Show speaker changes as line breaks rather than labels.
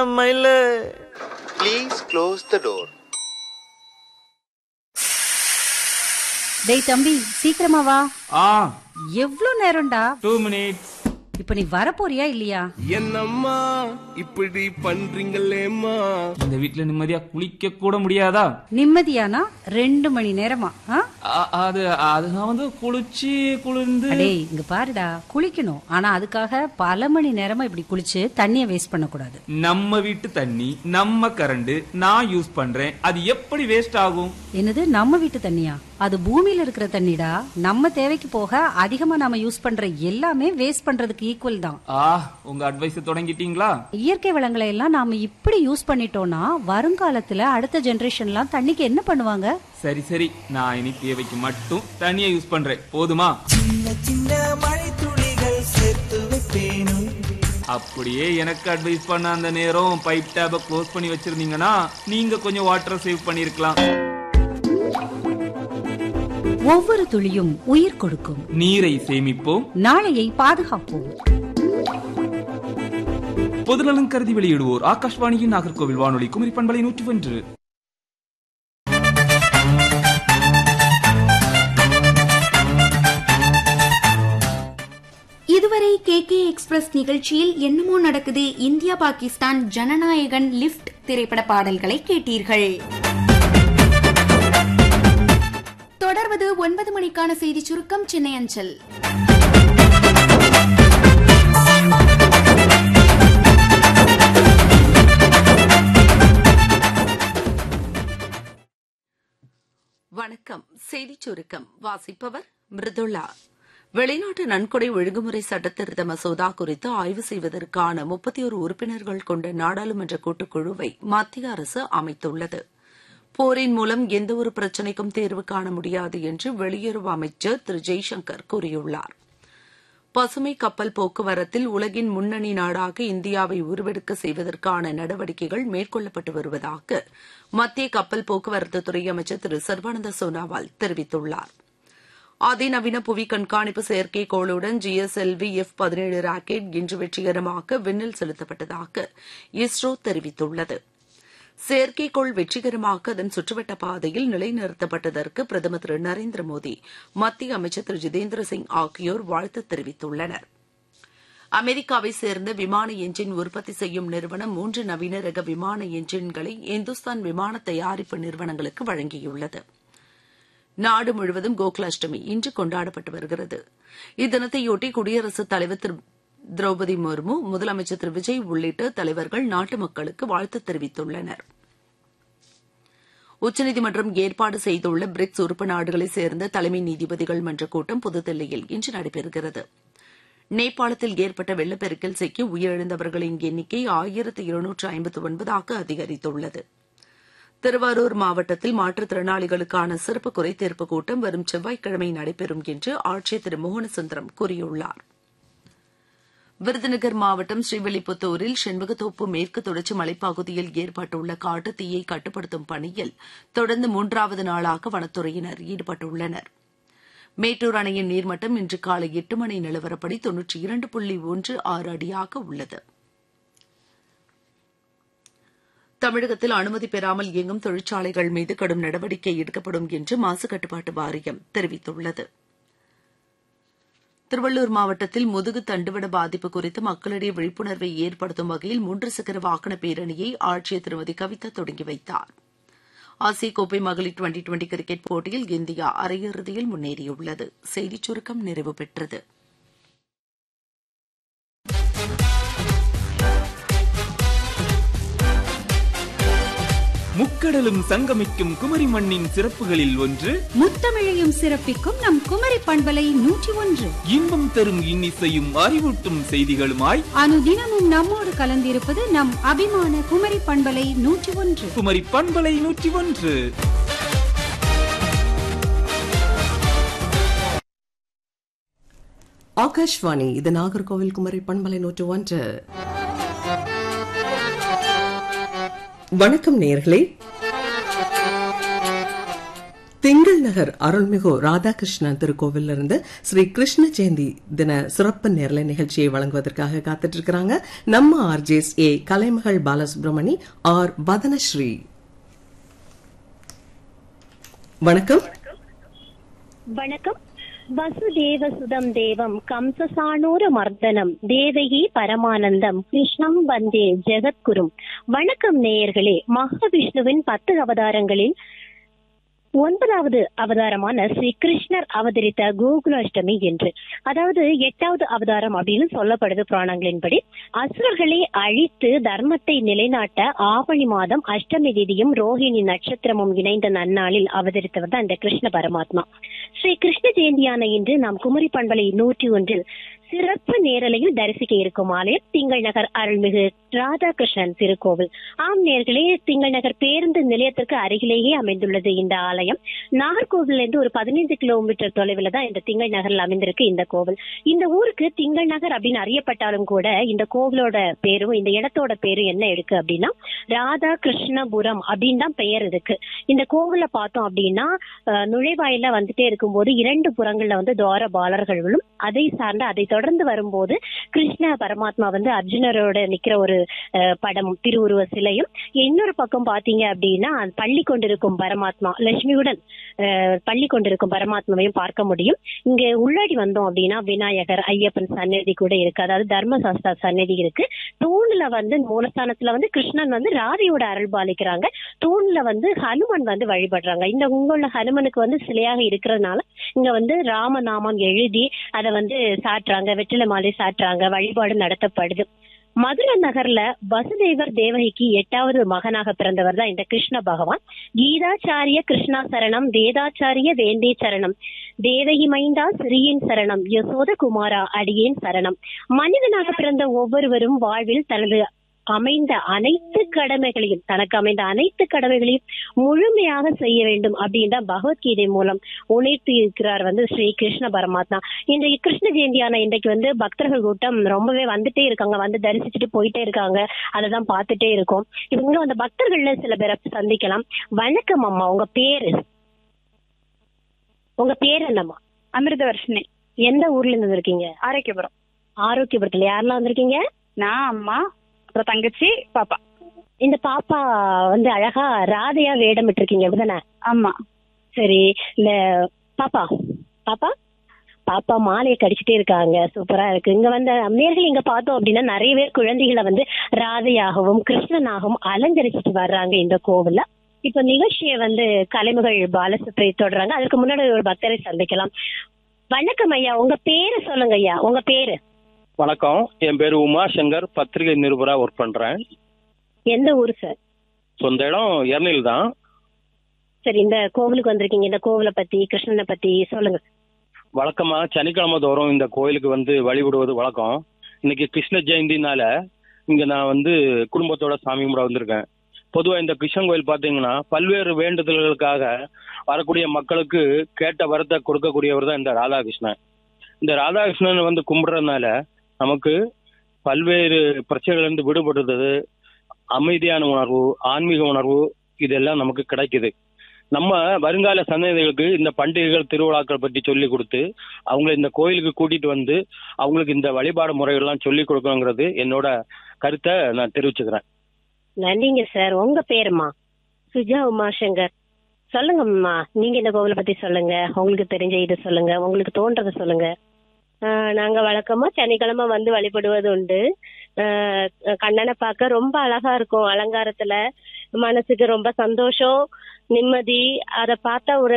மயில
Please close the door.
டேய் தம்பி சீக்கிரமா வா
ஆ
எவ்ளோ நேரம்டா
டூ மினிட்ஸ்
இப்ப நீ வரப்போறியா இல்லையா
என்னம்மா இப்படி பண்றீங்களேம்மா
இந்த வீட்ல நிம்மதியா குளிக்க கூட முடியாதா
நிம்மதியானா ரெண்டு மணி நேரமா ஆ?
அ- அது அது நான் வந்து குளிச்சு குளிர்ந்து
அடேய் இங்க பாருடா குளிக்கணும் ஆனா அதுக்காக பல மணி நேரமா இப்படி குளிச்சு தண்ணிய வேஸ்ட் பண்ண கூடாது
நம்ம வீட்டு தண்ணி நம்ம கரண்ட் நான் யூஸ் பண்றேன் அது எப்படி வேஸ்ட் ஆகும்
என்னது நம்ம வீட்டு தண்ணியா அது பூமியில இருக்கிற தண்ணிடா நம்ம தேவைக்கு போக அதிகமா நாம யூஸ் பண்ற எல்லாமே வேஸ்ட் பண்றதுக்கு ஈக்குவல் தான்
ஆ உங்க அட்வைஸ் தொடங்கிட்டீங்களா
இயற்கை வளங்களை எல்லாம் நாம இப்படி யூஸ் பண்ணிட்டோம்னா வருங்காலத்துல அடுத்த ஜெனரேஷன்லாம் தண்ணிக்கு என்ன பண்ணுவாங்க
சரி சரி நான் இனி தேவைக்கு மட்டும் தண்ணியை யூஸ் பண்றேன் போதுமா
சின்ன சின்ன மழை துளிகள் சேர்த்து வைப்பேனும்
அப்படியே எனக்கு அட்வைஸ் பண்ண அந்த நேரம் பைப் டேப க்ளோஸ் பண்ணி வச்சிருந்தீங்கன்னா நீங்க கொஞ்சம் வாட்டர் சேவ் பண்ணிருக்கலாம்
ஒவ்வொரு துளியும் உயிர் கொடுக்கும்
நீரை சேமிப்போம்
நாளையை பாதுகாப்போம்
பொதுநலன் கருதி வெளியிடுவோர் ஆகாஷ்வாணியின் நாகர்கோவில் வானொலி குமரி பண்பலை நூற்றி ஒன்று
இதுவரை கே கே எக்ஸ்பிரஸ் நிகழ்ச்சியில் என்னமோ நடக்குது இந்தியா பாகிஸ்தான் ஜனநாயகன் லிஃப்ட் திரைப்பட பாடல்களை கேட்டீர்கள் தொடர்வது ஒன்பது மணிக்கான செய்தி சுருக்கம் சென்னை அஞ்சல்
வணக்கம் செய்திச் சுருக்கம் வாசிப்பவர் மிருதுளா வெளிநாட்டு நன்கொடை ஒழுங்குமுறை சட்டத்திருத்த மசோதா குறித்து ஆய்வு செய்வதற்கான முப்பத்தி ஒரு உறுப்பினர்கள் கொண்ட நாடாளுமன்ற கூட்டுக்குழுவை மத்திய அரசு அமைத்துள்ளது போரின் மூலம் எந்தவொரு பிரச்சினைக்கும் தீர்வு காண முடியாது என்று வெளியுறவு அமைச்சர் திரு ஜெய்சங்கர் கூறியுள்ளார் பசுமை கப்பல் போக்குவரத்தில் உலகின் முன்னணி நாடாக இந்தியாவை உருவெடுக்க செய்வதற்கான நடவடிக்கைகள் மேற்கொள்ளப்பட்டு வருவதாக மத்திய கப்பல் போக்குவரத்து துறை அமைச்சர் திரு சர்பானந்த சோனாவால் தெரிவித்துள்ளார் அதிநவீன புவி கண்காணிப்பு செயற்கைக்கோளுடன் ஜிஎஸ்எல்வி எஃப் பதினேழு ராக்கெட் இன்று வெற்றிகரமாக விண்ணில் செலுத்தப்பட்டதாக இஸ்ரோ தெரிவித்துள்ளது செயற்கைக்கோள் வெற்றிகரமாக அதன் சுற்றுவட்ட பாதையில் நிலைநிறுத்தப்பட்டதற்கு பிரதமர் திரு நரேந்திர மோடி மத்திய அமைச்சர் திரு ஜிதேந்திர சிங் ஆகியோர் வாழ்த்து தெரிவித்துள்ளனர் அமெரிக்காவை சேர்ந்த விமான எஞ்சின் உற்பத்தி செய்யும் நிறுவனம் மூன்று நவீன ரக விமான எஞ்சின்களை இந்துஸ்தான் விமான தயாரிப்பு நிறுவனங்களுக்கு வழங்கியுள்ளது நாடு முழுவதும் கோகுலாஷ்டமி இன்று கொண்டாடப்பட்டு வருகிறது இத்தினத்தையொட்டி குடியரசுத் தலைவர் திரு திரௌபதி முர்மு முதலமைச்சர் திரு விஜய் உள்ளிட்ட தலைவர்கள் நாட்டு மக்களுக்கு வாழ்த்து தெரிவித்துள்ளனர் உச்சநீதிமன்றம் ஏற்பாடு செய்துள்ள பிரிக்ஸ் உறுப்பு நாடுகளைச் சேர்ந்த தலைமை நீதிபதிகள் மன்ற கூட்டம் புதுதில்லியில் இன்று நடைபெறுகிறது நேபாளத்தில் ஏற்பட்ட வெள்ளப்பெருக்கில் சிக்கி உயிரிழந்தவர்களின் எண்ணிக்கை ஆயிரத்து இருநூற்று ஐம்பத்து ஒன்பதாக அதிகரித்துள்ளது திருவாரூர் மாவட்டத்தில் மாற்றுத்திறனாளிகளுக்கான சிறப்பு குறைதீர்ப்பு கூட்டம் வரும் செவ்வாய்க்கிழமை நடைபெறும் என்று ஆட்சியர் திரு மோகனசுந்தரம் கூறியுள்ளார் விருதுநகர் மாவட்டம் ஸ்ரீவில்லிபுத்தூரில் செண்பகத்தோப்பு மேற்கு தொடர்ச்சி மலைப்பகுதியில் ஏற்பட்டுள்ள காட்டுத் தீயை கட்டுப்படுத்தும் பணியில் தொடர்ந்து மூன்றாவது நாளாக வனத்துறையினர் ஈடுபட்டுள்ளனர் மேட்டூர் அணையின் நீர்மட்டம் இன்று காலை எட்டு மணி நிலவரப்படி தொன்னூற்றி இரண்டு புள்ளி ஒன்று ஆறு அடியாக உள்ளது தமிழகத்தில் அனுமதி பெறாமல் இயங்கும் தொழிற்சாலைகள் மீது கடும் நடவடிக்கை எடுக்கப்படும் என்று மாசு கட்டுப்பாட்டு வாரியம் தெரிவித்துள்ளது திருவள்ளூர் மாவட்டத்தில் முதுகு தண்டுவட பாதிப்பு குறித்து மக்களிடையே விழிப்புணர்வை ஏற்படுத்தும் வகையில் மூன்று சக்கர வாகன பேரணியை ஆட்சியர் திருமதி கவிதா தொடங்கி வைத்தார் ஆசிய கோப்பை மகளிர் டுவெண்டி டுவெண்டி கிரிக்கெட் போட்டியில் இந்தியா அரையிறுதியில் முன்னேறியுள்ளது செய்திச் சுருக்கம் நிறைவு பெற்றது
முக்கடலும் சங்கமிக்கும் குமரி மண்ணின் சிறப்புகளில் ஒன்று
முத்தமிழையும் சிறப்பிக்கும் நம் குமரி பண்பலை நூற்றி ஒன்று
இன்பம் தரும் இன்னிசையும் அறிவூட்டும் செய்திகளுமாய்
அனுதினமும் நம்மோடு கலந்திருப்பது நம் அபிமான குமரி பண்பலை நூற்றி ஒன்று
குமரி பண்பலை நூற்றி ஒன்று
ஆகாஷ்வாணி இது நாகர்கோவில் குமரி பண்பலை நூற்று ஒன்று வணக்கம் நேர்களே திங்கள் நகர் அருள்மிகு ராதாகிருஷ்ணன் திருக்கோவில்ல இருந்து ஸ்ரீ கிருஷ்ண ஜெயந்தி தின சிறப்பு நேரலை நிகழ்ச்சியை வழங்குவதற்காக காத்துட்டு இருக்கிறாங்க நம்ம RJs A Kalaimagal Balasubramani R Vadhanasri வணக்கம்
வணக்கம் வசுதேவ சுதம் தேவம் கம்சசானூர மர்தனம் தேவகி பரமானந்தம் கிருஷ்ணம் வந்தே ஜெகத்குரும் வணக்கம் நேயர்களே மகாவிஷ்ணுவின் பத்து அவதாரங்களில் ஒன்பதாவது அவதாரமான ஸ்ரீ கிருஷ்ணர் அவதரித்த கோகுலாஷ்டமி என்று அதாவது எட்டாவது அவதாரம் அப்படின்னு சொல்லப்படுது புராணங்களின்படி அசுரர்களை அழித்து தர்மத்தை நிலைநாட்ட ஆவணி மாதம் அஷ்டமி திதியும் ரோஹிணி நட்சத்திரமும் இணைந்த நன்னாளில் அவதரித்தவர் தான் இந்த கிருஷ்ண பரமாத்மா ஸ்ரீ கிருஷ்ண ஜெயந்தியான இன்று நாம் குமரி பண்பலை நூற்றி ஒன்றில் சிறப்பு நேரலையில் தரிசிக்க இருக்கும் ஆலயம் திங்கள் நகர் அருள்மிகு ராதாகிருஷ்ணன் திருக்கோவில் ஆம் நேர்களே திங்கள் நகர் பேருந்து நிலையத்திற்கு அருகிலேயே அமைந்துள்ளது இந்த ஆலயம் நாகர்கோவில்ல இருந்து ஒரு பதினைந்து கிலோமீட்டர் தொலைவில் தான் இந்த திங்கள் நகரில் அமைந்திருக்கு இந்த கோவில் இந்த ஊருக்கு திங்கள் நகர் அப்படின்னு அறியப்பட்டாலும் கூட இந்த கோவிலோட பேரும் இந்த இடத்தோட பேரும் என்ன இருக்கு அப்படின்னா ராதா கிருஷ்ணபுரம் அப்படின்னு தான் பெயர் இருக்கு இந்த கோவில பார்த்தோம் அப்படின்னா அஹ், நுழைவாயில வந்துட்டே இருக்கும்போது இரண்டு புறங்கள்ல வந்து துவார பாலர்களும் அதை சார்ந்த அதை தொடர்ந்து வரும்போது கிருஷ்ண பரமாத்மா வந்து அர்ஜுனரோட நிக்கிற ஒரு அஹ், படம் திருவுருவ சிலையும் இன்னொரு பக்கம் பாத்தீங்க அப்படின்னா பள்ளி கொண்டிருக்கும் பரமாத்மா லட்சுமியுடன் அஹ், பள்ளி கொண்டிருக்கும் பரமாத்மாவையும் பார்க்க முடியும் இங்க உள்ளாடி வந்தோம் அப்படின்னா விநாயகர் ஐயப்பன் சன்னதி கூட இருக்கு அதாவது தர்மசாஸ்தா சன்னதி இருக்கு தூண்ல வந்து மூலஸ்தானத்துல வந்து கிருஷ்ணன் வந்து ராதையோட அருள் பாலிக்கிறாங்க தூண்ல வந்து ஹனுமன் வந்து வழிபடுறாங்க இந்த உங்கள ஹனுமனுக்கு வந்து சிலையாக இருக்கிறதுனால இங்க வந்து ராமநாமம் எழுதி அதை வந்து சாட்டுறாங்க வெற்றிலை மாலை சாட்டுறாங்க வழிபாடு நடத்தப்படுது மதுரை நகர்ல வசுதேவர் தேவகிக்கு எட்டாவது மகனாக பிறந்தவர் தான் இந்த கிருஷ்ண பகவான் கீதாச்சாரிய கிருஷ்ணா சரணம் வேதாச்சாரிய வேண்டே சரணம் தேவகி மைந்தா சிறியின் சரணம் யசோத குமாரா அடியேன் சரணம் மனிதனாக பிறந்த ஒவ்வொருவரும் வாழ்வில் தனது அமைந்த அனைத்து கடமைகளையும் தனக்கு அமைந்த அனைத்து கடமைகளையும் முழுமையாக செய்ய வேண்டும் அப்படின்னு தான் பகவத்கீதை மூலம் உணர்த்தி இருக்கிறார் வந்து ஸ்ரீ கிருஷ்ண பரமாத்மா இன்றைக்கு கிருஷ்ண ஜெயந்தியான இன்றைக்கு வந்து பக்தர்கள் கூட்டம் ரொம்பவே வந்துட்டே இருக்காங்க வந்து தரிசிச்சுட்டு போயிட்டே இருக்காங்க அதை தான் பார்த்துட்டே இருக்கோம் இவங்க அந்த பக்தர்கள்ல சில பேரை சந்திக்கலாம் வணக்கம் அம்மா உங்க பேரு உங்க பேர் என்னம்மா
அமிர்தவர்ஷினி
எந்த ஊர்ல இருந்து வந்திருக்கீங்க
ஆரோக்கியபுரம்
ஆரோக்கியபுரத்துல யாரெல்லாம் வந்திருக்கீங்க
நான் அம்மா அப்புறம் தங்கச்சி பாப்பா
இந்த பாப்பா வந்து அழகா ராதையா வேடமிட்டு இருக்கீங்க அப்படிதானே
ஆமா
சரி இல்ல பாப்பா பாப்பா பாப்பா மாலையை கடிச்சிட்டே இருக்காங்க சூப்பரா இருக்கு இங்க வந்த நேர்கள் இங்க பார்த்தோம் அப்படின்னா நிறைய பேர் குழந்தைகளை வந்து ராதையாகவும் கிருஷ்ணனாகவும் அலங்கரிச்சிட்டு வர்றாங்க இந்த கோவில்ல இப்ப நிகழ்ச்சியை வந்து கலைமகள் பாலசுப்ரி தொடர்றாங்க அதுக்கு முன்னாடி ஒரு பக்தரை சந்திக்கலாம் வணக்கம் ஐயா உங்க பேரு சொல்லுங்க ஐயா உங்க பேரு
வணக்கம் என் பேரு உமா சங்கர் பத்திரிகை நிருபரா ஒர்க் பண்றேன்
எந்த ஊரு சார்
சொந்த இடம் எர்னில் தான்
சரி இந்த கோவிலுக்கு வந்திருக்கீங்க இந்த கோவிலை பத்தி கிருஷ்ணனை பத்தி சொல்லுங்க
வழக்கமா சனிக்கிழமை தோறும் இந்த கோயிலுக்கு வந்து வழிபடுவது வழக்கம் இன்னைக்கு கிருஷ்ண ஜெயந்தினால இங்க நான் வந்து குடும்பத்தோட சாமி கும்பிட வந்திருக்கேன் பொதுவா இந்த கிருஷ்ணன் கோயில் பாத்தீங்கன்னா பல்வேறு வேண்டுதல்களுக்காக வரக்கூடிய மக்களுக்கு கேட்ட வரத்தை கொடுக்கக்கூடியவர் தான் இந்த ராதாகிருஷ்ணன் இந்த ராதாகிருஷ்ணன் வந்து கும்பிடுறதுனால நமக்கு பல்வேறு பிரச்சனைகள் இருந்து விடுபடுறது அமைதியான உணர்வு ஆன்மீக உணர்வு இதெல்லாம் நமக்கு கிடைக்குது நம்ம வருங்கால சந்ததிகளுக்கு இந்த பண்டிகைகள் திருவிழாக்கள் பற்றி சொல்லி கொடுத்து அவங்களை இந்த கோயிலுக்கு கூட்டிட்டு வந்து அவங்களுக்கு இந்த வழிபாடு முறைகள்லாம் சொல்லி கொடுக்கணுங்கிறது என்னோட கருத்தை நான் தெரிவிச்சுக்கிறேன்
நன்றிங்க சார் உங்க பேருமா சுஜா உமாசங்கர் சொல்லுங்கம்மா நீங்க இந்த கோவிலை பத்தி சொல்லுங்க உங்களுக்கு தெரிஞ்ச இது சொல்லுங்க உங்களுக்கு தோன்றதை சொல்லுங்க ஆஹ் நாங்க வழக்கமா சனிக்கிழமை வந்து வழிபடுவது உண்டு ஆஹ் கண்ணனை பார்க்க ரொம்ப அழகா இருக்கும் அலங்காரத்துல மனசுக்கு ரொம்ப சந்தோஷம் நிம்மதி அதை பார்த்தா ஒரு